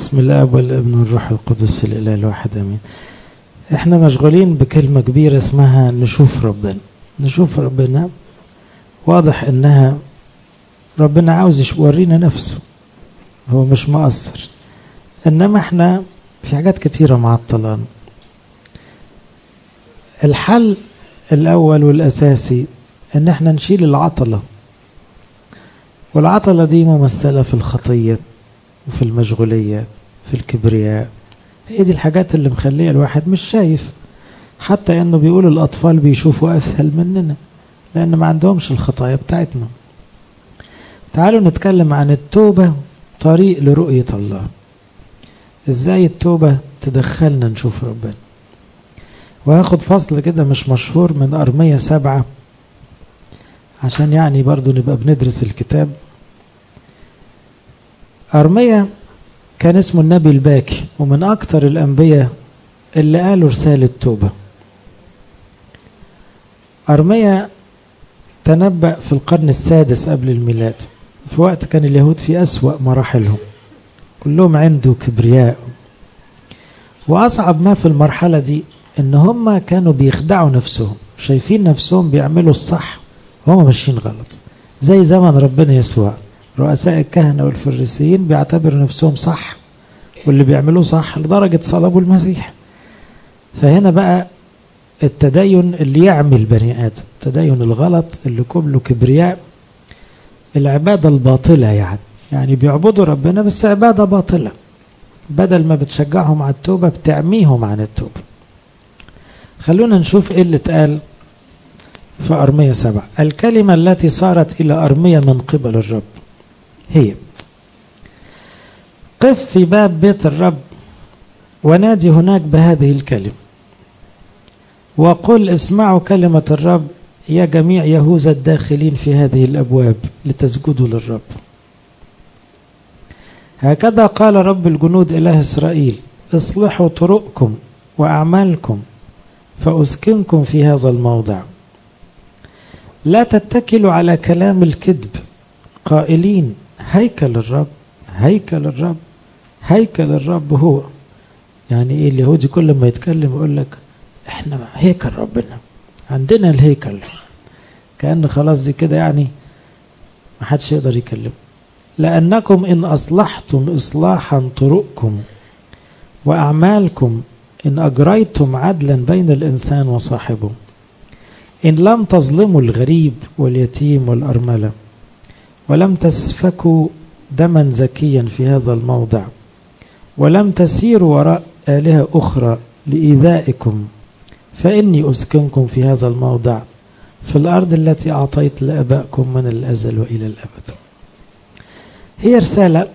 بسم الاب والابن والروح القدس الاله الواحد امين احنا مشغولين بكلمة كبيرة اسمها نشوف ربنا نشوف ربنا واضح انها ربنا عاوز يورينا نفسه هو مش مقصر انما احنا في حاجات كتيرة معطلان الحل الاول والاساسي ان احنا نشيل العطلة والعطلة دي ممثلة في الخطية وفي المشغولية في الكبرياء هي دي الحاجات اللي مخليه الواحد مش شايف حتى انه بيقول الاطفال بيشوفوا اسهل مننا لان ما عندهمش الخطايا بتاعتنا تعالوا نتكلم عن التوبة طريق لرؤية الله ازاي التوبة تدخلنا نشوف ربنا وهاخد فصل كده مش مشهور من أرمية سبعة عشان يعني برضو نبقى بندرس الكتاب أرمية كان اسمه النبي الباكي ومن أكثر الأنبياء اللي قالوا رسالة توبة أرمية تنبأ في القرن السادس قبل الميلاد في وقت كان اليهود في أسوأ مراحلهم كلهم عنده كبرياء وأصعب ما في المرحلة دي إن هم كانوا بيخدعوا نفسهم شايفين نفسهم بيعملوا الصح وهم ماشيين غلط زي زمن ربنا يسوع رؤساء الكهنة والفريسيين بيعتبروا نفسهم صح واللي بيعملوه صح لدرجة صلبوا المسيح فهنا بقى التدين اللي يعمل بني آدم التدين الغلط اللي كله كبرياء العبادة الباطلة يعني يعني بيعبدوا ربنا بس عبادة باطلة بدل ما بتشجعهم على التوبة بتعميهم عن التوبة خلونا نشوف ايه اللي اتقال في أرمية سبعة الكلمة التي صارت إلى أرمية من قبل الرب هي قف في باب بيت الرب ونادي هناك بهذه الكلمة وقل اسمعوا كلمة الرب يا جميع يهوذا الداخلين في هذه الأبواب لتسجدوا للرب هكذا قال رب الجنود إله إسرائيل اصلحوا طرقكم وأعمالكم فأسكنكم في هذا الموضع لا تتكلوا على كلام الكذب قائلين هيكل الرب هيكل الرب هيكل الرب هو يعني ايه اليهودي كل ما يتكلم يقول لك احنا هيكل ربنا عندنا الهيكل كأن خلاص دي كده يعني ما حدش يقدر يكلم لأنكم إن أصلحتم إصلاحا طرقكم وأعمالكم إن أجريتم عدلا بين الإنسان وصاحبه إن لم تظلموا الغريب واليتيم والأرملة ولم تسفكوا دما زكيا في هذا الموضع ولم تسيروا وراء آلهة أخرى لإيذائكم فإني أسكنكم في هذا الموضع في الأرض التي أعطيت لأبائكم من الأزل وإلى الأبد هي رسالة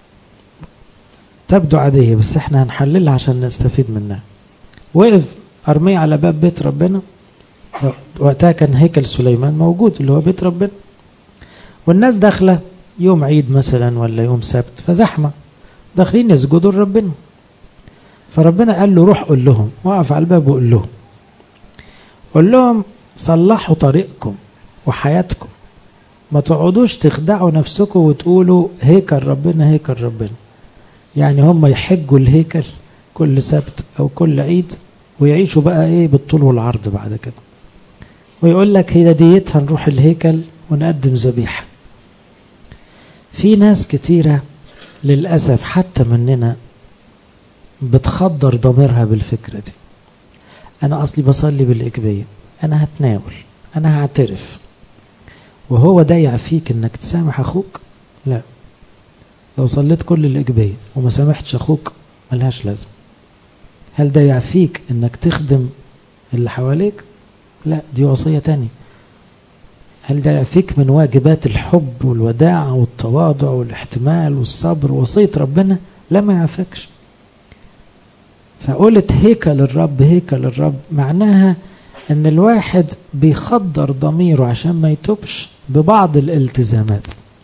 تبدو عادية بس احنا هنحللها عشان نستفيد منها وقف أرمية على باب بيت ربنا وقتها كان هيكل سليمان موجود اللي هو بيت ربنا والناس داخلة يوم عيد مثلا ولا يوم سبت فزحمة داخلين يسجدوا لربنا فربنا قال له روح قول لهم وقف على الباب وقول لهم قول لهم صلحوا طريقكم وحياتكم ما تقعدوش تخدعوا نفسكم وتقولوا هيكل ربنا هيكل ربنا يعني هم يحجوا الهيكل كل سبت او كل عيد ويعيشوا بقى ايه بالطول والعرض بعد كده ويقول لك هي ديتها نروح الهيكل ونقدم ذبيحه في ناس كتيرة للأسف حتى مننا بتخدر ضميرها بالفكرة دي أنا أصلي بصلي بالإجبية أنا هتناول أنا هعترف وهو ده يعفيك إنك تسامح أخوك لا لو صليت كل الإجبية وما سامحتش أخوك ملهاش لازم هل ده يعفيك إنك تخدم اللي حواليك لا دي وصية تانية هل ده يعفيك من واجبات الحب والوداع والتواضع والاحتمال والصبر وصية ربنا لا ما يعفكش فقولت هيكل الرب هيكل الرب معناها ان الواحد بيخدر ضميره عشان ما يتوبش ببعض الالتزامات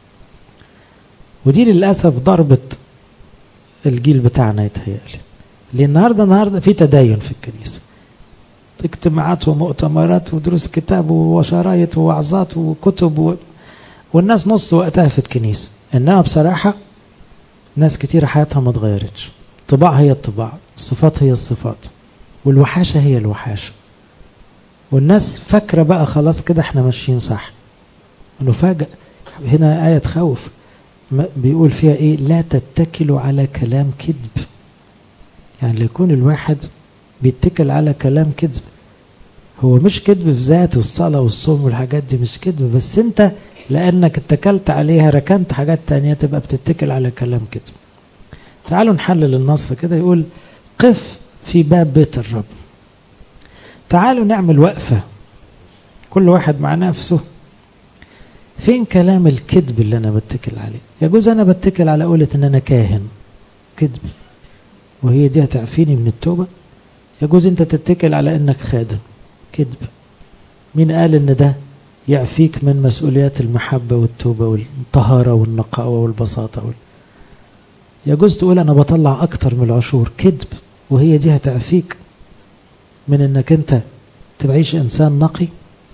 ودي للأسف ضربت الجيل بتاعنا يتهيألي لأن النهاردة النهاردة في تدين في الكنيسة اجتماعات ومؤتمرات ودروس كتاب وشرايط ووعظات وكتب و... والناس نص وقتها في الكنيسة إنما بصراحة ناس كتير حياتها ما اتغيرتش طباع هي الطباع الصفات هي الصفات والوحاشة هي الوحاشة والناس فاكرة بقى خلاص كده احنا ماشيين صح نفاجأ هنا آية تخوف بيقول فيها ايه لا تتكلوا على كلام كذب يعني ليكون الواحد بيتكل على كلام كذب هو مش كذب في ذاته الصلاة والصوم والحاجات دي مش كذب بس انت لانك اتكلت عليها ركنت حاجات تانية تبقى بتتكل على كلام كذب تعالوا نحلل النص كده يقول قف في باب بيت الرب تعالوا نعمل وقفة كل واحد مع نفسه فين كلام الكذب اللي انا بتكل عليه يجوز انا بتكل على قولة ان انا كاهن كذب وهي دي هتعفيني من التوبة يجوز انت تتكل على انك خادم كذب مين قال ان ده يعفيك من مسؤوليات المحبة والتوبة والطهارة والنقاوة والبساطة وال... يجوز تقول انا بطلع اكتر من العشور كذب وهي دي هتعفيك من انك انت تعيش انسان نقي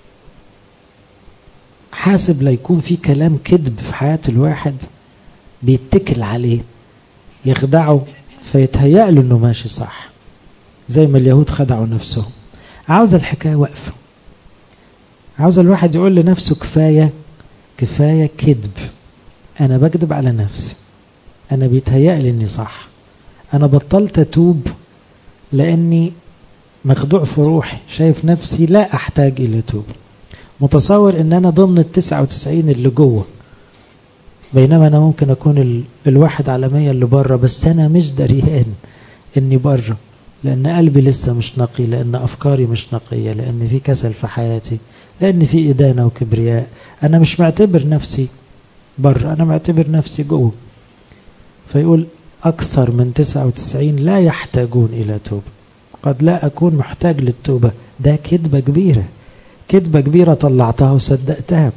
حاسب لا يكون في كلام كذب في حياة الواحد بيتكل عليه يخدعه فيتهيأ له انه ماشي صح زي ما اليهود خدعوا نفسهم عاوز الحكاية واقفة عاوز الواحد يقول لنفسه كفاية كفاية كذب انا بكذب على نفسي انا بيتهيأ لي اني صح انا بطلت اتوب لاني مخدوع في روحي شايف نفسي لا احتاج الى توب متصور ان انا ضمن التسعة وتسعين اللي جوه بينما انا ممكن اكون ال... الواحد على مية اللي بره بس انا مش دريان اني بره لان قلبي لسه مش نقي لان افكاري مش نقية لان في كسل في حياتي لان في ادانة وكبرياء انا مش معتبر نفسي بره انا معتبر نفسي جوه فيقول اكثر من تسعة وتسعين لا يحتاجون الى توبة قد لا اكون محتاج للتوبة ده كذبة كبيرة كذبة كبيرة طلعتها وصدقتها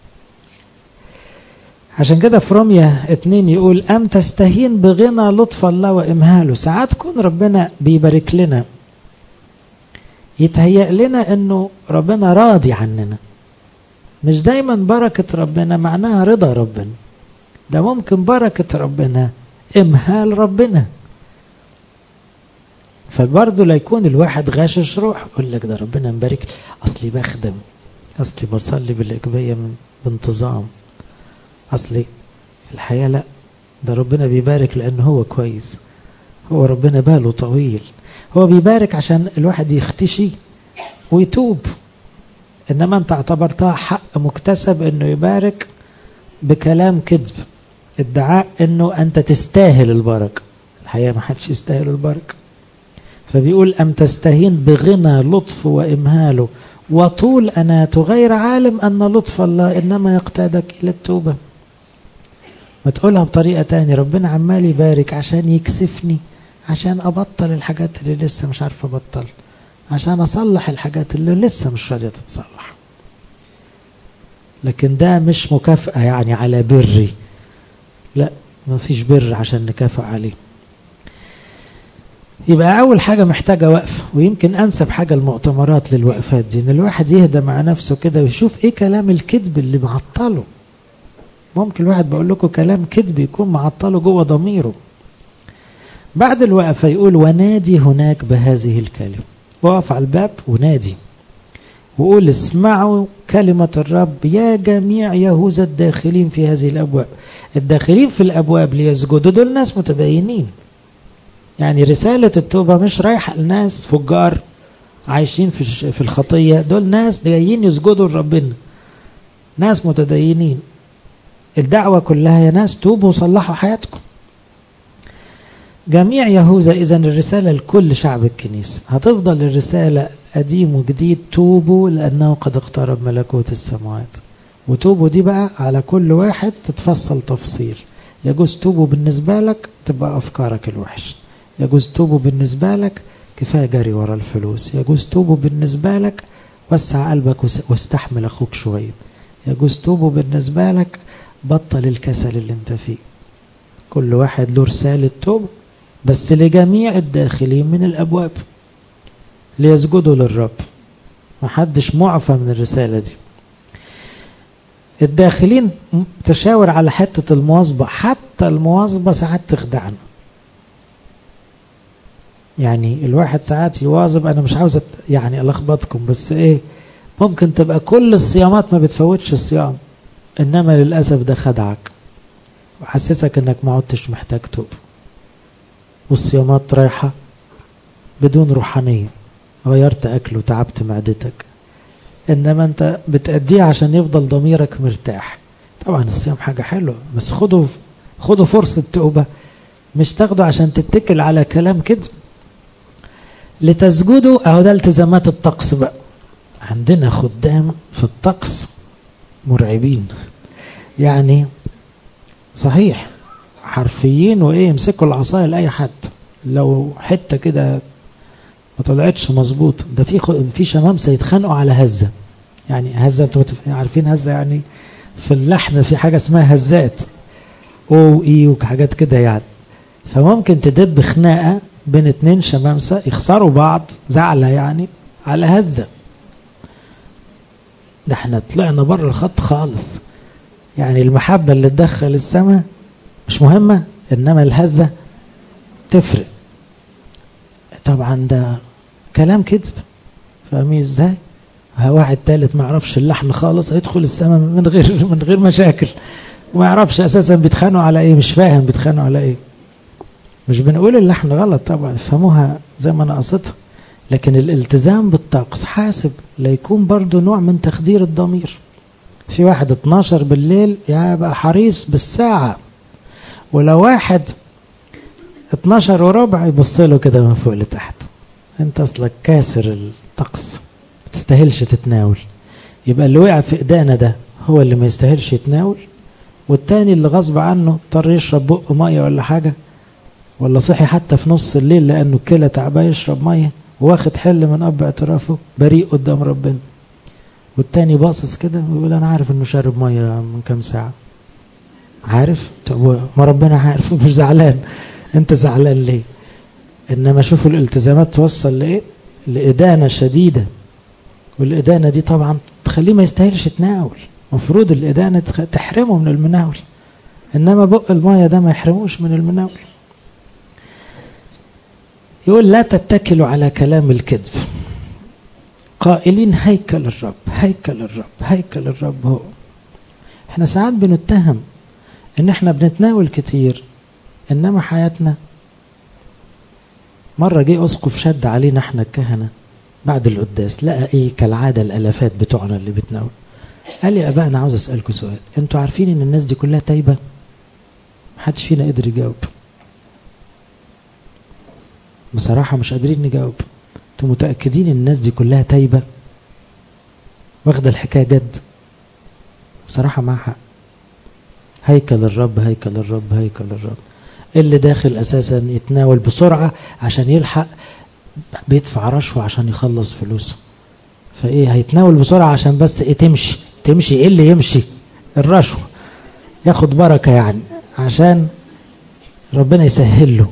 عشان كده في رمية اتنين يقول أم تستهين بغنى لطف الله وإمهاله ساعات كون ربنا بيبارك لنا يتهيأ لنا أنه ربنا راضي عننا مش دايما بركة ربنا معناها رضا ربنا ده ممكن بركة ربنا إمهال ربنا فبرضه لا يكون الواحد غاشش روح يقول لك ده ربنا مبارك أصلي بخدم أصلي بصلي بالإقبية من بانتظام أصلي الحياة لا ده ربنا بيبارك لأنه هو كويس هو ربنا باله طويل هو بيبارك عشان الواحد يختشي ويتوب إنما أنت اعتبرتها حق مكتسب إنه يبارك بكلام كذب ادعاء إنه أنت تستاهل البركة الحقيقة ما حدش يستاهل البركة فبيقول أم تستهين بغنى لطف وإمهاله وطول أنات غير عالم أن لطف الله إنما يقتادك إلى التوبة ما تقولها بطريقة تاني ربنا عمال يبارك عشان يكسفني عشان أبطل الحاجات اللي لسه مش عارف أبطل عشان أصلح الحاجات اللي لسه مش راضية تتصلح لكن ده مش مكافأة يعني على بري لا ما فيش بر عشان نكافئ عليه يبقى أول حاجة محتاجة وقف ويمكن أنسب حاجة المؤتمرات للوقفات دي إن الواحد يهدى مع نفسه كده ويشوف إيه كلام الكذب اللي معطله ممكن الواحد بقول لكم كلام كذب يكون معطله جوه ضميره بعد الوقفة يقول ونادي هناك بهذه الكلمة وقف على الباب ونادي وقول اسمعوا كلمة الرب يا جميع يهوذا الداخلين في هذه الأبواب الداخلين في الأبواب ليسجدوا دول ناس متدينين يعني رسالة التوبة مش رايحة لناس فجار عايشين في في الخطية دول ناس جايين يسجدوا لربنا ناس متدينين الدعوة كلها يا ناس توبوا وصلحوا حياتكم جميع يهوذا إذا الرسالة لكل شعب الكنيسة هتفضل الرسالة قديم وجديد توبوا لأنه قد اقترب ملكوت السماوات وتوبوا دي بقى على كل واحد تتفصل تفصيل يجوز توبوا بالنسبة لك تبقى أفكارك الوحش يجوز توبوا بالنسبة لك كفاية جري ورا الفلوس يجوز توبوا بالنسبة لك وسع قلبك واستحمل أخوك شوية يجوز توبوا بالنسبة لك بطل الكسل اللي انت فيه كل واحد له رسالة توب بس لجميع الداخلين من الأبواب ليسجدوا للرب محدش معفى من الرسالة دي الداخلين تشاور على حتة المواظبة حتى حتى المواظبة ساعات تخدعنا يعني الواحد ساعات يواظب أنا مش عاوز يعني ألخبطكم بس إيه ممكن تبقى كل الصيامات ما بتفوتش الصيام إنما للأسف ده خدعك وحسسك إنك ما عدتش محتاج توب والصيامات رايحة بدون روحانية غيرت أكل وتعبت معدتك إنما أنت بتأديه عشان يفضل ضميرك مرتاح طبعا الصيام حاجة حلوة بس خدوا خدوا فرصة توبة مش تاخدوا عشان تتكل على كلام كذب لتسجدوا اهو ده التزامات الطقس بقى عندنا خدام في الطقس مرعبين يعني صحيح حرفيين وايه يمسكوا العصايه لاي حد لو حته كده ما طلعتش مظبوط ده في في شمامسه يتخانقوا على هزه يعني هزه انتوا عارفين هزه يعني في اللحن في حاجه اسمها هزات او اي وحاجات كده يعني فممكن تدب خناقه بين اتنين شمامسة يخسروا بعض زعلة يعني على هزة ده احنا طلعنا بره الخط خالص يعني المحبة اللي تدخل السماء مش مهمة انما الهزة تفرق طبعا ده كلام كذب فاهمين ازاي واحد تالت ما يعرفش اللحن خالص هيدخل السماء من غير من غير مشاكل وما يعرفش اساسا بيتخانقوا على ايه مش فاهم بيتخانقوا على ايه مش بنقول اللحن غلط طبعا افهموها زي ما انا قصدها لكن الالتزام بالطقس حاسب ليكون برضو نوع من تخدير الضمير في واحد 12 بالليل يبقى حريص بالساعة ولو واحد 12 وربع يبص له كده من فوق لتحت انت اصلك كاسر الطقس ما تستاهلش تتناول يبقى اللي وقع في ايدينا ده هو اللي ما يستاهلش يتناول والتاني اللي غصب عنه اضطر يشرب بق ميه ولا حاجه ولا صحي حتى في نص الليل لأنه الكلى تعبان يشرب مية واخد حل من أب اعترافه بريء قدام ربنا والتاني باصص كده ويقول أنا عارف إنه شارب مية من كام ساعة عارف طب ما ربنا عارف مش زعلان أنت زعلان ليه إنما شوفوا الالتزامات توصل لإيه لإدانة شديدة والإدانة دي طبعا تخليه ما يستاهلش يتناول مفروض الإدانة تحرمه من المناول إنما بق المية ده ما يحرموش من المناول يقول لا تتكلوا على كلام الكذب قائلين هيكل الرب هيكل الرب هيكل الرب هو احنا ساعات بنتهم ان احنا بنتناول كتير انما حياتنا مرة جه اسقف شد علينا احنا الكهنة بعد القداس لقى ايه كالعادة الالافات بتوعنا اللي بتناول قال لي ابا انا عاوز اسألكم سؤال انتوا عارفين ان الناس دي كلها تايبة محدش فينا قدر يجاوب بصراحة مش قادرين نجاوب انتوا متأكدين ان الناس دي كلها تايبة واخدة الحكاية جد بصراحة مع حق هيكل الرب هيكل الرب هيكل الرب اللي داخل اساسا يتناول بسرعة عشان يلحق بيدفع رشوة عشان يخلص فلوسه فايه هيتناول بسرعة عشان بس ايه تمشي تمشي ايه اللي يمشي الرشوة ياخد بركة يعني عشان ربنا يسهل له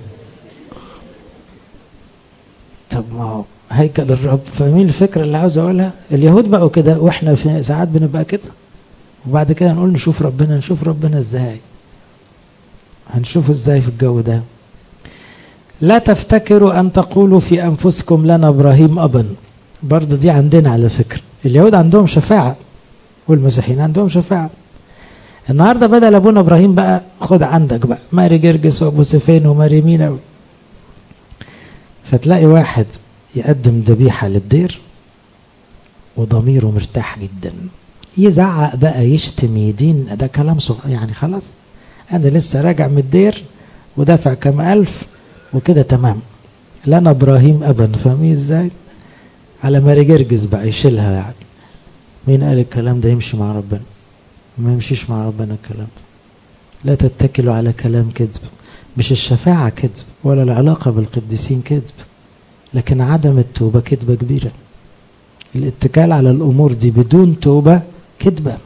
طب ما هو هيكل الرب فاهمين الفكرة اللي عاوز اقولها اليهود بقوا كده واحنا في ساعات بنبقى كده وبعد كده نقول نشوف ربنا نشوف ربنا ازاي هنشوفه ازاي في الجو ده لا تفتكروا ان تقولوا في انفسكم لنا ابراهيم ابا برضو دي عندنا على فكرة اليهود عندهم شفاعة والمسيحيين عندهم شفاعة النهاردة بدل ابونا ابراهيم بقى خد عندك بقى ماري جرجس وابو سفين وماري مينا فتلاقي واحد يقدم ذبيحة للدير وضميره مرتاح جدا يزعق بقى يشتم يدين ده كلام صغير يعني خلاص انا لسه راجع من الدير ودافع كام الف وكده تمام لنا ابراهيم ابا فاهمين ازاي على ماري جرجس بقى يشيلها يعني مين قال الكلام ده يمشي مع ربنا ما يمشيش مع ربنا الكلام ده لا تتكلوا على كلام كذب مش الشفاعة كذب ولا العلاقة بالقديسين كذب لكن عدم التوبة كذبة كبيرة الاتكال على الأمور دي بدون توبة كذبة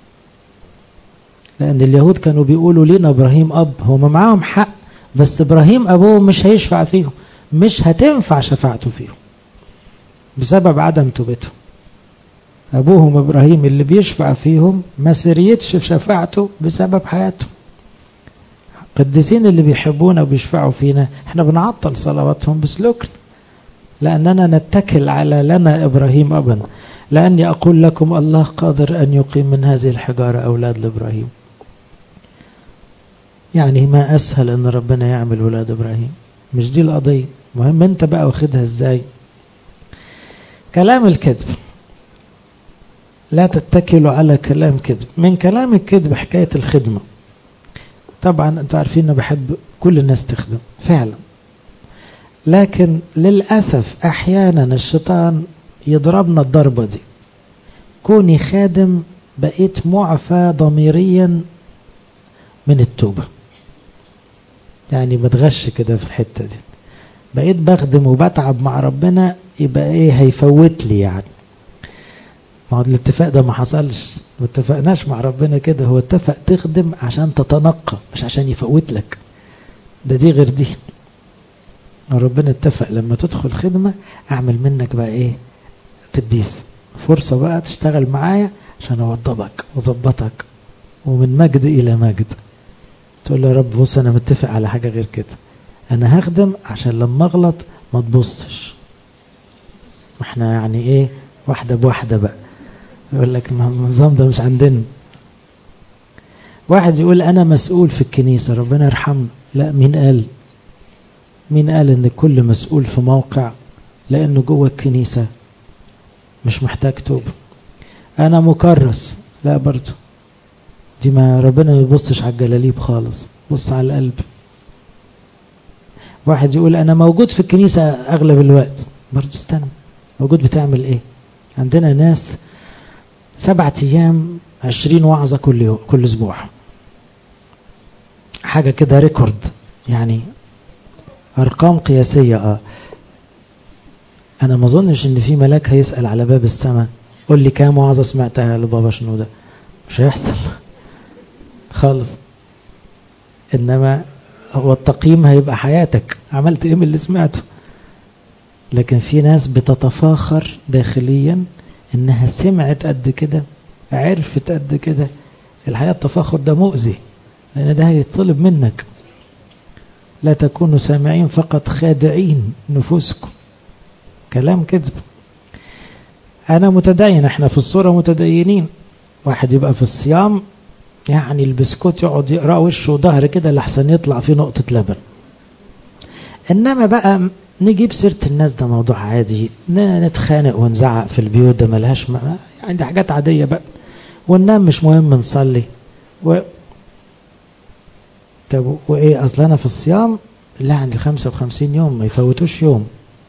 لأن اليهود كانوا بيقولوا لنا إبراهيم أب هم معاهم حق بس إبراهيم أبوهم مش هيشفع فيهم مش هتنفع شفاعته فيهم بسبب عدم توبتهم أبوهم إبراهيم اللي بيشفع فيهم ما سريتش في شفاعته بسبب حياته قديسين اللي بيحبونا وبيشفعوا فينا احنا بنعطل صلواتهم بسلوكنا لأننا نتكل على لنا إبراهيم أبا لأني أقول لكم الله قادر أن يقيم من هذه الحجارة أولاد لإبراهيم يعني ما أسهل أن ربنا يعمل ولاد إبراهيم مش دي القضية مهم أنت بقى واخدها إزاي كلام الكذب لا تتكلوا على كلام كذب من كلام الكذب حكاية الخدمة طبعا انتوا عارفين انه بحب كل الناس تخدم فعلا لكن للأسف أحيانا الشيطان يضربنا الضربة دي كوني خادم بقيت معفى ضميريا من التوبة يعني بتغش كده في الحتة دي بقيت بخدم وبتعب مع ربنا يبقى ايه هيفوت لي يعني ما هو الاتفاق ده ما حصلش ما اتفقناش مع ربنا كده هو اتفق تخدم عشان تتنقى مش عشان يفوت لك ده دي غير دي ربنا اتفق لما تدخل خدمة اعمل منك بقى ايه قديس فرصة بقى تشتغل معايا عشان اوضبك واظبطك ومن مجد الى مجد تقول له يا رب بص انا متفق على حاجة غير كده انا هخدم عشان لما اغلط ما تبصش واحنا يعني ايه واحدة بواحدة بقى يقول لك النظام ده مش عندنا واحد يقول انا مسؤول في الكنيسة ربنا يرحمنا لا مين قال مين قال ان كل مسؤول في موقع لانه جوه الكنيسة مش محتاج توبة انا مكرس لا برضو دي ما ربنا ما يبصش على الجلاليب خالص بص على القلب واحد يقول انا موجود في الكنيسة اغلب الوقت برضو استنى موجود بتعمل ايه عندنا ناس سبعة ايام عشرين وعظة كل يوم كل اسبوع حاجة كده ريكورد يعني ارقام قياسية اه انا ما اظنش ان في ملاك هيسأل على باب السماء قول لي كام وعظة سمعتها لبابا شنو ده مش هيحصل خالص انما هو التقييم هيبقى حياتك عملت ايه من اللي سمعته لكن في ناس بتتفاخر داخليا انها سمعت قد كده عرفت قد كده الحقيقة التفاخر ده مؤذي لان ده هيطلب منك لا تكونوا سامعين فقط خادعين نفوسكم كلام كذب انا متدين احنا في الصورة متدينين واحد يبقى في الصيام يعني البسكوت يقعد يقرأ وشه وظهر كده لحسن يطلع فيه نقطة لبن انما بقى نجيب سيرة الناس ده موضوع عادي نتخانق ونزعق في البيوت ده ملهاش ما يعني دي حاجات عادية بقى وننام مش مهم نصلي و... طب وايه اصل انا في الصيام لا عند ال 55 يوم ما يفوتوش يوم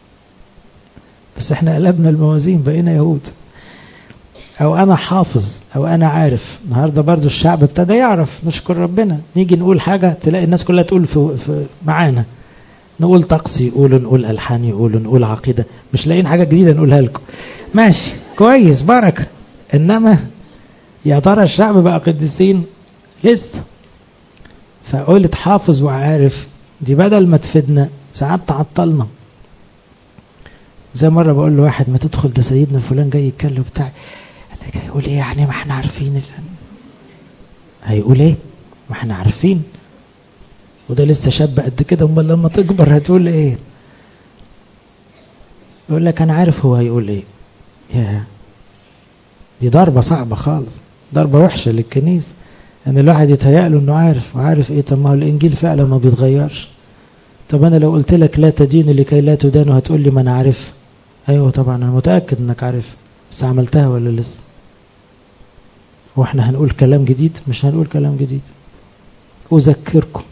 بس احنا قلبنا الموازين بقينا يهود او انا حافظ او انا عارف النهارده برضو الشعب ابتدى يعرف نشكر ربنا نيجي نقول حاجة تلاقي الناس كلها تقول في, في معانا نقول طقس يقولوا نقول ألحان يقولوا نقول عقيدة مش لاقيين حاجة جديدة نقولها لكم ماشي كويس بركة إنما يا ترى الشعب بقى قديسين لسه فقلت حافظ وعارف دي بدل ما تفيدنا ساعات تعطلنا زي مرة بقول له واحد ما تدخل ده سيدنا فلان جاي يتكلم بتاع انا جاي يقول ايه يعني ما احنا عارفين هيقول ايه ما احنا عارفين وده لسه شاب قد كده امال لما تكبر هتقول ايه يقول لك انا عارف هو هيقول ايه يا دي ضربة صعبة خالص ضربة وحشة للكنيسة ان الواحد يتهيأ له انه عارف وعارف ايه طب ما هو الانجيل فعلا ما بيتغيرش طب انا لو قلت لك لا تدين لكي لا تدان وهتقول لي ما انا عارف ايوه طبعا انا متأكد انك عارف بس عملتها ولا لسه واحنا هنقول كلام جديد مش هنقول كلام جديد اذكركم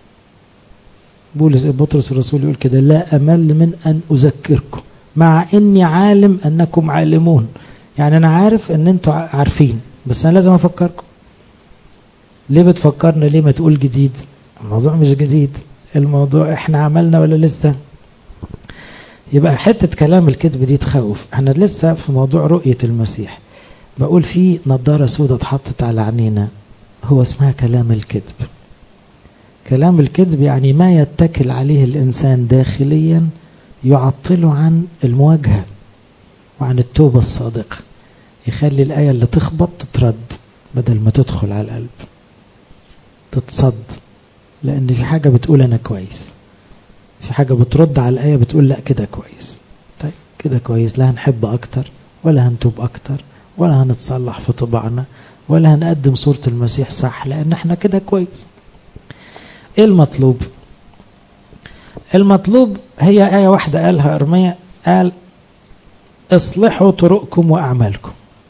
بولس بطرس الرسول يقول كده لا أمل من أن أذكركم مع إني عالم أنكم عالمون يعني أنا عارف أن أنتوا عارفين بس أنا لازم أفكركم ليه بتفكرنا ليه ما تقول جديد الموضوع مش جديد الموضوع احنا عملنا ولا لسه يبقى حتة كلام الكذب دي تخوف احنا لسه في موضوع رؤية المسيح بقول في نظارة سودة اتحطت على عينينا هو اسمها كلام الكذب كلام الكذب يعني ما يتكل عليه الإنسان داخليا يعطله عن المواجهة وعن التوبة الصادقة يخلي الآية اللي تخبط تترد بدل ما تدخل على القلب تتصد لأن في حاجة بتقول أنا كويس في حاجة بترد على الآية بتقول لا كده كويس طيب كده كويس لا هنحب أكتر ولا هنتوب أكتر ولا هنتصلح في طباعنا ولا هنقدم صورة المسيح صح لأن احنا كده كويس ايه المطلوب المطلوب هي آية واحدة قالها أرمية قال اصلحوا طرقكم وأعمالكم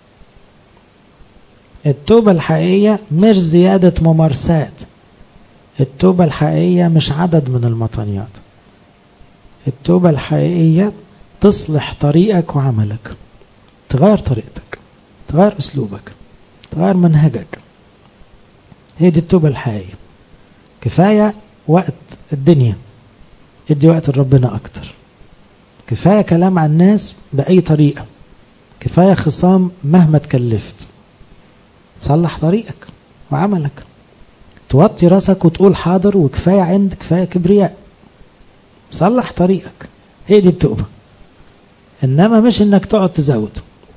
التوبة الحقيقية مش زيادة ممارسات التوبة الحقيقية مش عدد من المطنيات التوبة الحقيقية تصلح طريقك وعملك تغير طريقتك تغير أسلوبك تغير منهجك هي دي التوبة الحقيقية كفاية وقت الدنيا ادي وقت لربنا أكتر كفاية كلام عن الناس بأي طريقة كفاية خصام مهما تكلفت تصلح طريقك وعملك توطي راسك وتقول حاضر وكفاية عند كفاية كبرياء صلح طريقك هي دي التوبة إنما مش إنك تقعد تزود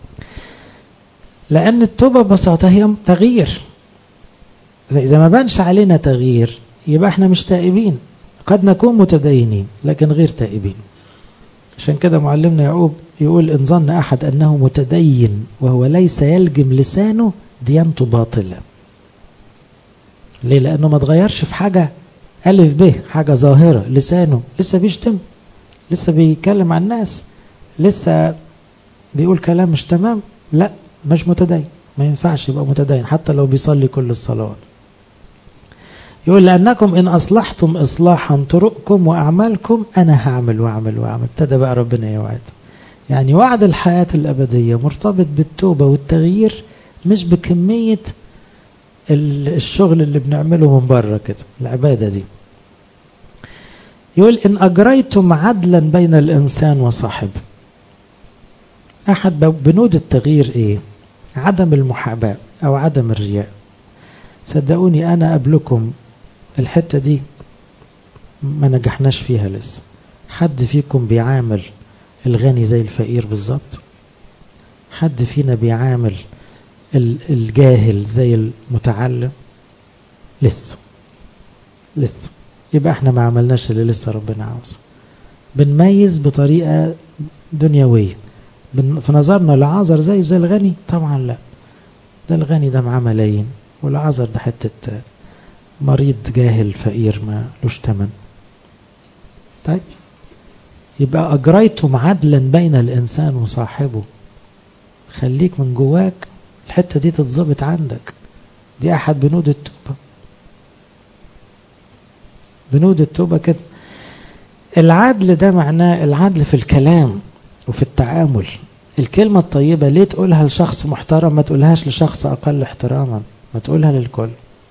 لأن التوبة ببساطة هي تغيير فإذا ما بانش علينا تغيير يبقى احنا مش تائبين قد نكون متدينين لكن غير تائبين عشان كده معلمنا يعقوب يقول إن ظن أحد أنه متدين وهو ليس يلجم لسانه ديانته باطلة ليه لأنه ما تغيرش في حاجة ألف به حاجة ظاهرة لسانه لسه بيشتم لسه بيتكلم عن الناس لسه بيقول كلام مش تمام لا مش متدين ما ينفعش يبقى متدين حتى لو بيصلي كل الصلوات يقول لأنكم إن أصلحتم إصلاحا طرقكم وأعمالكم أنا هعمل وأعمل وأعمل ابتدى بقى ربنا يوعد يعني وعد الحياة الأبدية مرتبط بالتوبة والتغيير مش بكمية الشغل اللي بنعمله من بره كده العبادة دي يقول إن أجريتم عدلا بين الإنسان وصاحبه أحد بنود التغيير إيه عدم المحاباة أو عدم الرياء صدقوني أنا قبلكم الحتة دي ما نجحناش فيها لسه حد فيكم بيعامل الغني زي الفقير بالظبط حد فينا بيعامل الجاهل زي المتعلم لسه لسه يبقى احنا ما عملناش اللي لسه ربنا عاوزه بنميز بطريقة دنيوية في نظرنا العازر زيه زي الغني طبعا لا ده الغني ده معاه ملايين والعازر ده حتة مريض جاهل فقير ما لوش تمن طيب يبقى أجريتم عدلا بين الإنسان وصاحبه خليك من جواك الحتة دي تتظبط عندك دي أحد بنود التوبة بنود التوبة كده العدل ده معناه العدل في الكلام وفي التعامل الكلمة الطيبة ليه تقولها لشخص محترم ما تقولهاش لشخص أقل احتراما ما تقولها للكل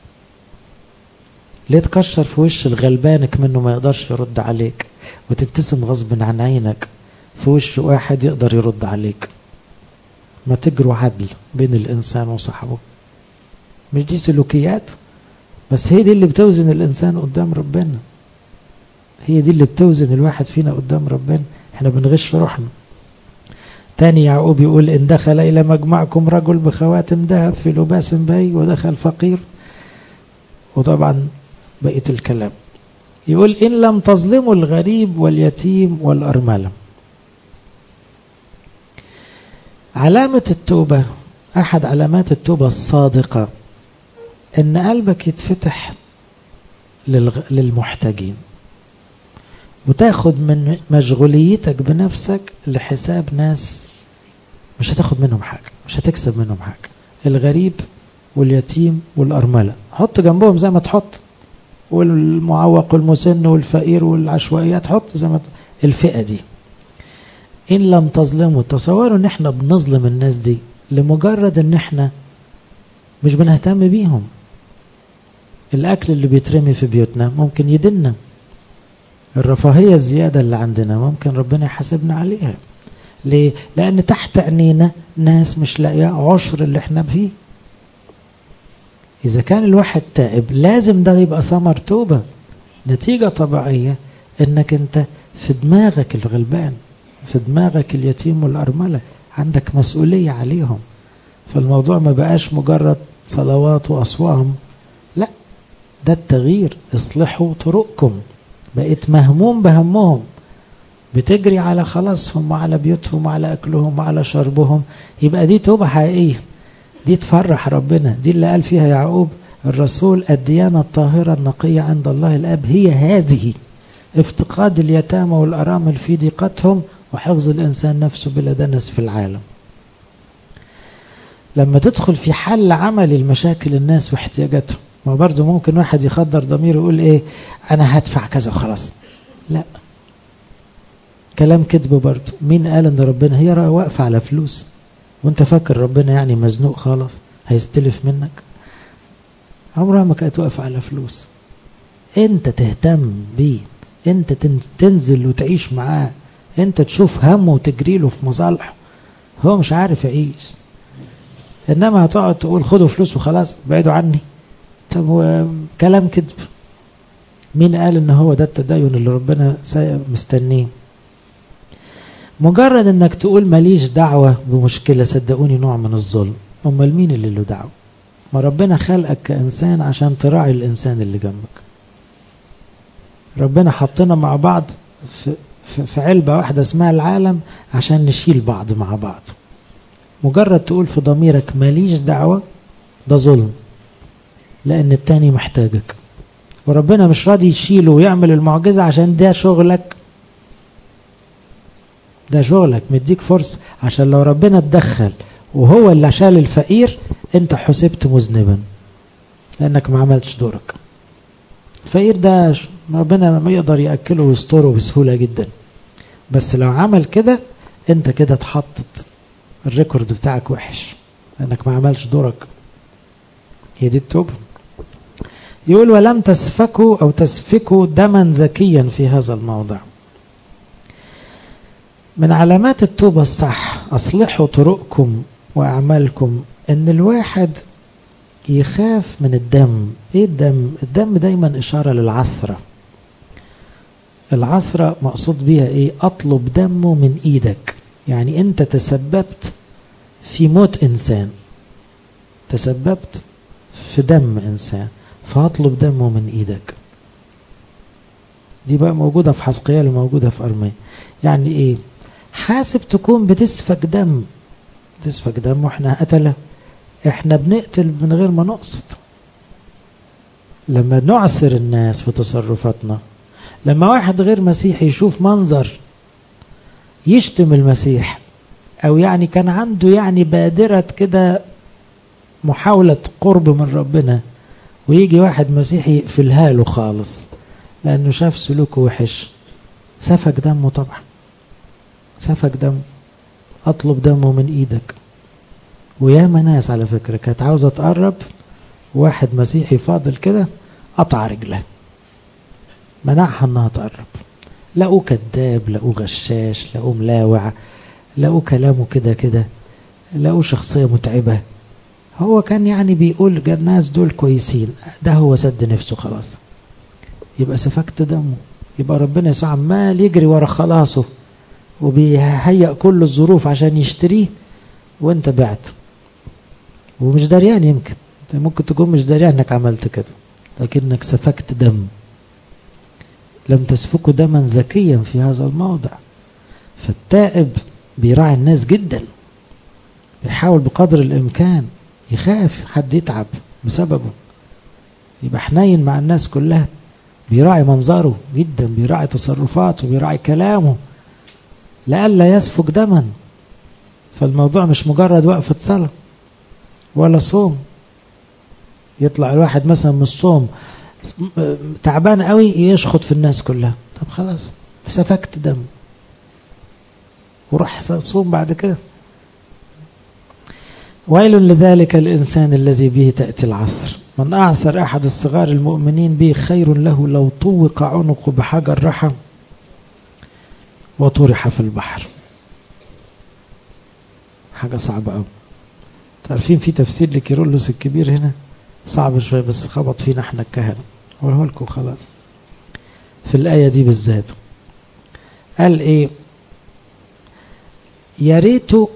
ليه تكشر في وش الغلبانك منه ما يقدرش يرد عليك وتبتسم غصب عن عينك في وش واحد يقدر يرد عليك ما تجروا عدل بين الإنسان وصاحبه مش دي سلوكيات بس هي دي اللي بتوزن الإنسان قدام ربنا هي دي اللي بتوزن الواحد فينا قدام ربنا احنا بنغش روحنا تاني يعقوب يقول إن دخل إلى مجمعكم رجل بخواتم ذهب في لباس بي ودخل فقير وطبعا بقية الكلام يقول إن لم تظلموا الغريب واليتيم والأرملة علامة التوبة أحد علامات التوبة الصادقة إن قلبك يتفتح للمحتاجين وتاخد من مشغوليتك بنفسك لحساب ناس مش هتاخد منهم حاجة مش هتكسب منهم حاجة الغريب واليتيم والأرملة حط جنبهم زي ما تحط والمعوق والمسن والفقير والعشوائيات حط زي ما الفئة دي إن لم تظلموا تصوروا إن إحنا بنظلم الناس دي لمجرد إن إحنا مش بنهتم بيهم الأكل اللي بيترمي في بيوتنا ممكن يدنا الرفاهية الزيادة اللي عندنا ممكن ربنا يحاسبنا عليها ليه؟ لأن تحت عينينا ناس مش لاقيه عشر اللي احنا فيه إذا كان الواحد تائب لازم ده يبقى ثمر توبة نتيجة طبيعية إنك أنت في دماغك الغلبان في دماغك اليتيم والأرملة عندك مسؤولية عليهم فالموضوع ما بقاش مجرد صلوات وأصوام لا ده التغيير اصلحوا طرقكم بقيت مهموم بهمهم بتجري على خلاصهم وعلى بيوتهم وعلى أكلهم وعلى شربهم يبقى دي توبة حقيقية دي تفرح ربنا دي اللي قال فيها يعقوب الرسول الديانة الطاهرة النقية عند الله الأب هي هذه افتقاد اليتامى والأرامل في ضيقتهم وحفظ الإنسان نفسه بلا دنس في العالم لما تدخل في حل عملي لمشاكل الناس واحتياجاتهم ما برضه ممكن واحد يخدر ضميره يقول ايه انا هدفع كذا وخلاص لا كلام كذب برضه مين قال ان ربنا هي واقفة على فلوس وانت فاكر ربنا يعني مزنوق خالص هيستلف منك عمرها ما كانت واقفة على فلوس انت تهتم بيه انت تنزل وتعيش معاه انت تشوف همه وتجري له في مصالحه هو مش عارف يعيش انما هتقعد تقول خدوا فلوس وخلاص بعيدوا عني طب هو كلام كذب مين قال ان هو ده التدين اللي ربنا مستنيه مجرد انك تقول ماليش دعوة بمشكلة صدقوني نوع من الظلم امال مين اللي له دعوة ما ربنا خلقك كإنسان عشان تراعي الإنسان اللي جنبك ربنا حطنا مع بعض في, في, في علبة واحدة اسمها العالم عشان نشيل بعض مع بعض مجرد تقول في ضميرك ماليش دعوة ده ظلم لأن التاني محتاجك وربنا مش راضي يشيله ويعمل المعجزة عشان ده شغلك ده شغلك مديك فرصة عشان لو ربنا اتدخل وهو اللي شال الفقير انت حسبت مذنبا لانك ما عملتش دورك الفقير ده ربنا ما يقدر يأكله ويستره بسهولة جدا بس لو عمل كده انت كده اتحطت الريكورد بتاعك وحش لانك ما عملش دورك هي دي التوبة يقول ولم تسفكوا او تسفكوا دما زكيا في هذا الموضع من علامات التوبة الصح أصلحوا طرقكم وأعمالكم إن الواحد يخاف من الدم إيه الدم؟ الدم دايما إشارة للعثرة العثرة مقصود بيها إيه؟ أطلب دمه من إيدك يعني أنت تسببت في موت إنسان تسببت في دم إنسان فأطلب دمه من إيدك دي بقى موجودة في حسقيال وموجودة في أرميا يعني إيه؟ حاسب تكون بتسفك دم تسفك دم واحنا قتله احنا بنقتل من غير ما نقصد لما نعسر الناس في تصرفاتنا لما واحد غير مسيحي يشوف منظر يشتم المسيح او يعني كان عنده يعني بادرة كده محاولة قرب من ربنا ويجي واحد مسيحي يقفلها له خالص لانه شاف سلوكه وحش سفك دمه طبعا سفك دم اطلب دمه من ايدك وياما ناس على فكرة كانت عاوزة تقرب واحد مسيحي فاضل كده قطع رجله منعها انها تقرب لقوه كذاب لقوه غشاش لقوه ملاوع لقوه كلامه كده كده لقوه شخصية متعبة هو كان يعني بيقول الناس دول كويسين ده هو سد نفسه خلاص يبقى سفكت دمه يبقى ربنا يسوع عمال يجري ورا خلاصه وبيهيأ كل الظروف عشان يشتريه وانت بعت ومش دريان يمكن انت ممكن تكون مش دريان انك عملت كده لكنك سفكت دم لم تسفكوا دما زكيا في هذا الموضع فالتائب بيراعي الناس جدا بيحاول بقدر الامكان يخاف حد يتعب بسببه يبقى حنين مع الناس كلها بيراعي منظره جدا بيراعي تصرفاته بيراعي كلامه لئلا يسفك دما فالموضوع مش مجرد وقفة صلاة ولا صوم يطلع الواحد مثلا من الصوم تعبان قوي يشخط في الناس كلها طب خلاص سفكت دم وراح صوم بعد كده ويل لذلك الإنسان الذي به تأتي العصر من أعثر أحد الصغار المؤمنين به خير له لو طوق عنقه بحجر رحم وطرح في البحر حاجة صعبة قوي تعرفين في تفسير لكيرلس الكبير هنا صعب شوية بس خبط فينا احنا الكهنة اقوله لكم خلاص في الآية دي بالذات قال ايه يا ريته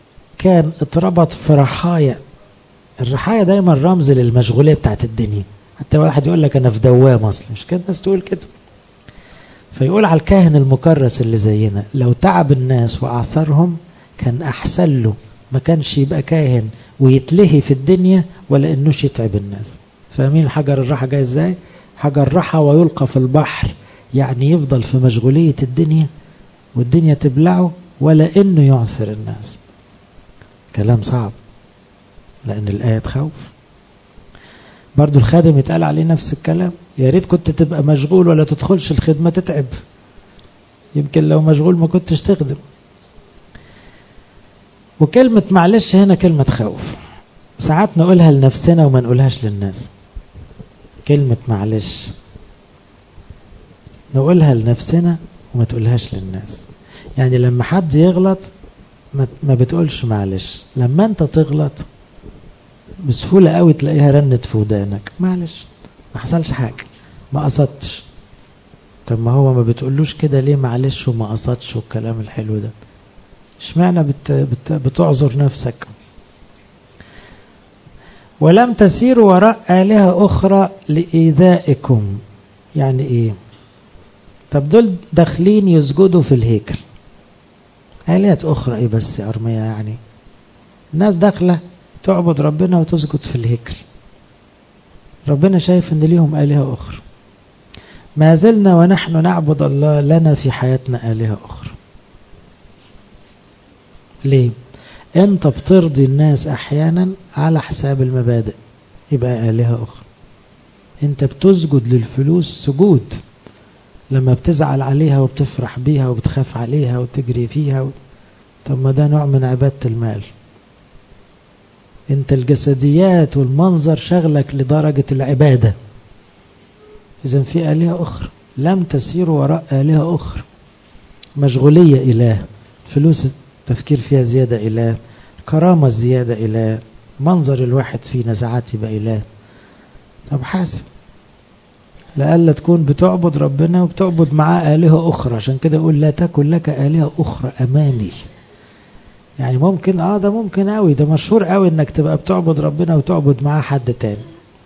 كان اتربط في رحايا الرحايا دايما رمز للمشغولية بتاعت الدنيا حتى واحد يقول لك أنا في دوام أصلا مش كده الناس تقول كده فيقول على الكاهن المكرس اللي زينا لو تعب الناس وأعثرهم كان أحسن له ما كانش يبقى كاهن ويتلهي في الدنيا ولا إنوش يتعب الناس فاهمين حجر الراحة جاي إزاي حجر راحة ويلقى في البحر يعني يفضل في مشغولية الدنيا والدنيا تبلعه ولا إنه يعثر الناس كلام صعب لأن الآية تخوف برضو الخادم يتقال عليه نفس الكلام يا ريت كنت تبقى مشغول ولا تدخلش الخدمة تتعب يمكن لو مشغول ما كنتش تخدم وكلمة معلش هنا كلمة خوف ساعات نقولها لنفسنا وما نقولهاش للناس كلمة معلش نقولها لنفسنا وما تقولهاش للناس يعني لما حد يغلط ما بتقولش معلش لما انت تغلط بسهولة قوي تلاقيها رنت في ودانك معلش ما حصلش حاجة ما قصدتش طب ما هو ما بتقولوش كده ليه معلش وما قصدش والكلام الحلو ده اشمعنى بت بت بتعذر نفسك ولم تسيروا وراء آلهة أخرى لإيذائكم يعني إيه طب دول داخلين يسجدوا في الهيكل آلهة أخرى إيه بس يا أرمية يعني الناس داخلة تعبد ربنا وتسجد في الهيكل ربنا شايف ان ليهم آلهة أخرى ما زلنا ونحن نعبد الله لنا في حياتنا آلهة أخرى ليه انت بترضي الناس احيانا على حساب المبادئ يبقى آلهة أخرى انت بتسجد للفلوس سجود لما بتزعل عليها وبتفرح بيها وبتخاف عليها وتجري فيها و... طب ما ده نوع من عبادة المال انت الجسديات والمنظر شغلك لدرجة العبادة إذا في آلهة أخرى لم تسيروا وراء آلهة أخرى مشغولية إله فلوس التفكير فيها زيادة إله كرامة زيادة إله منظر الواحد فينا ساعات يبقى إله طب حاسب لألا تكون بتعبد ربنا وبتعبد معاه آلهة أخرى عشان كده يقول لا تكن لك آلهة أخرى أمامي يعني ممكن اه ده ممكن قوي ده مشهور قوي انك تبقى بتعبد ربنا وتعبد معاه حد تاني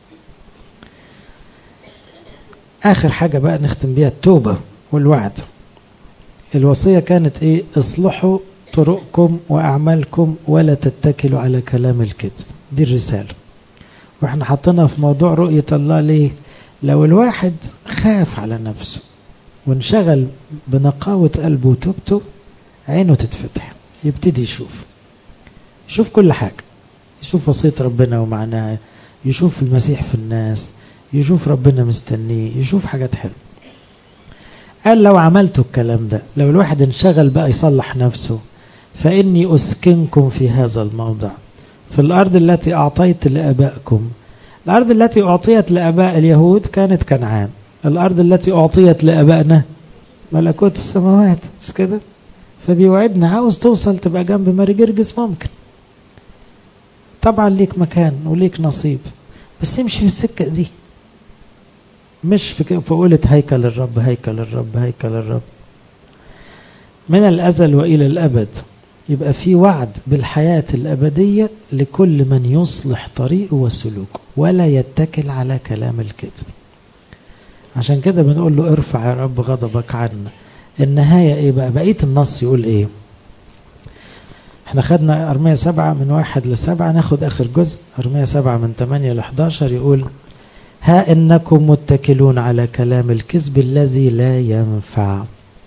اخر حاجة بقى نختم بيها التوبة والوعد الوصية كانت ايه اصلحوا طرقكم واعمالكم ولا تتكلوا على كلام الكذب دي الرسالة واحنا حطينا في موضوع رؤية الله ليه لو الواحد خاف على نفسه وانشغل بنقاوة قلبه وتوبته عينه تتفتح يبتدي يشوف يشوف كل حاجة يشوف وصية ربنا ومعناها يشوف المسيح في الناس يشوف ربنا مستنيه يشوف حاجات حلوة قال لو عملتوا الكلام ده لو الواحد انشغل بقى يصلح نفسه فإني أسكنكم في هذا الموضع في الأرض التي أعطيت لأبائكم الأرض التي أعطيت لأباء اليهود كانت كنعان الأرض التي أعطيت لأبائنا ملكوت السماوات مش كده فبيوعدنا عاوز توصل تبقى جنب ماري جرجس ممكن طبعا ليك مكان وليك نصيب بس امشي في السكة دي مش في قولة هيكل الرب هيكل الرب هيكل الرب من الأزل وإلى الأبد يبقى في وعد بالحياة الأبدية لكل من يصلح طريقه وسلوكه ولا يتكل على كلام الكذب عشان كده بنقول له ارفع يا رب غضبك عنا النهاية ايه بقى بقية النص يقول ايه احنا خدنا أرمية سبعة من واحد لسبعة ناخد آخر جزء أرمية سبعة من تمانية لحداشر يقول ها إنكم متكلون على كلام الكذب الذي لا ينفع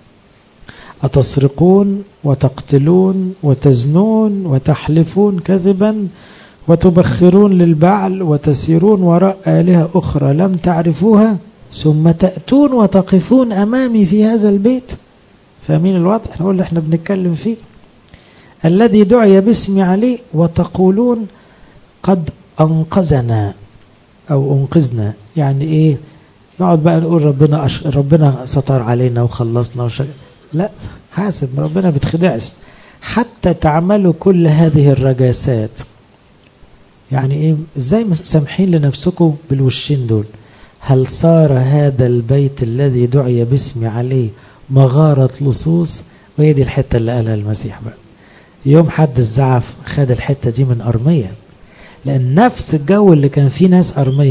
أتسرقون وتقتلون وتزنون وتحلفون كذبا وتبخرون للبعل وتسيرون وراء آلهة أخرى لم تعرفوها ثم تأتون وتقفون أمامي في هذا البيت فاهمين الوضع احنا اللي احنا بنتكلم فيه الذي دعي باسمي عليه وتقولون قد أنقذنا أو أنقذنا يعني إيه نقعد بقى نقول ربنا أش... ربنا ستر علينا وخلصنا وش... لا حاسب ربنا بتخدعش حتى تعملوا كل هذه الرجاسات يعني ايه ازاي سامحين لنفسكم بالوشين دول هل صار هذا البيت الذي دعي باسمي عليه مغارة لصوص وهي دي الحتة اللي قالها المسيح بقى يوم حد الزعف خد الحتة دي من أرمية لأن نفس الجو اللي كان فيه ناس أرمية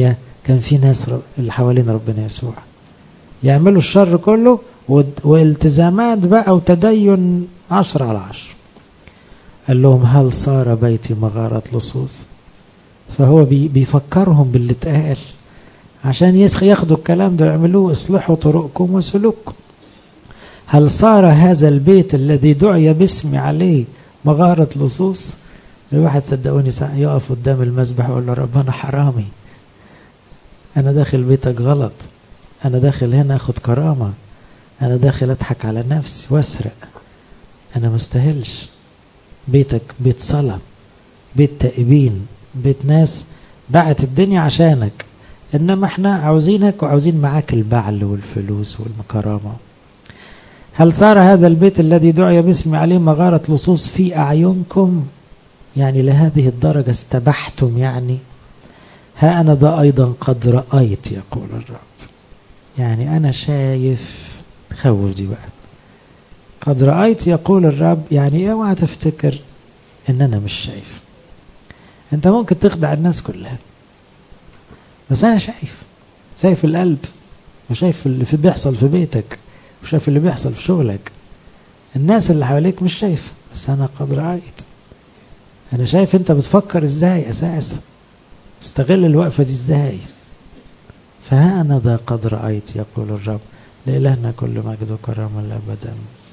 كان في ناس اللي حوالين ربنا يسوع يعملوا الشر كله والتزامات بقى وتدين عشر على عشر قال لهم هل صار بيتي مغارة لصوص فهو بيفكرهم باللي اتقال عشان ياخدوا الكلام ده يعملوه اصلحوا طرقكم وسلوككم هل صار هذا البيت الذي دعي باسمي عليه مغارة لصوص الواحد صدقوني يقف قدام المسبح ويقول له ربنا حرامي أنا داخل بيتك غلط أنا داخل هنا أخد كرامة أنا داخل أضحك على نفسي وأسرق أنا مستاهلش بيتك بيت صلاة بيت تائبين بيت ناس باعت الدنيا عشانك إنما احنا عاوزينك وعاوزين معاك البعل والفلوس والكرامة هل صار هذا البيت الذي دعي باسمي عليه مغارة لصوص في أعينكم يعني لهذه الدرجة استبحتم يعني ها أنا ذا أيضا قد رأيت يقول الرب يعني أنا شايف خوف دي بقى قد رأيت يقول الرب يعني اوعى تفتكر ان انا مش شايف انت ممكن تخدع الناس كلها بس انا شايف شايف القلب وشايف اللي في بيحصل في بيتك وشايف اللي بيحصل في شغلك الناس اللي حواليك مش شايف بس انا قد رأيت انا شايف انت بتفكر ازاي اساسا استغل الوقفة دي ازاي فها انا ذا قد رأيت يقول الرب لإلهنا كل مجد وكرامة الأبد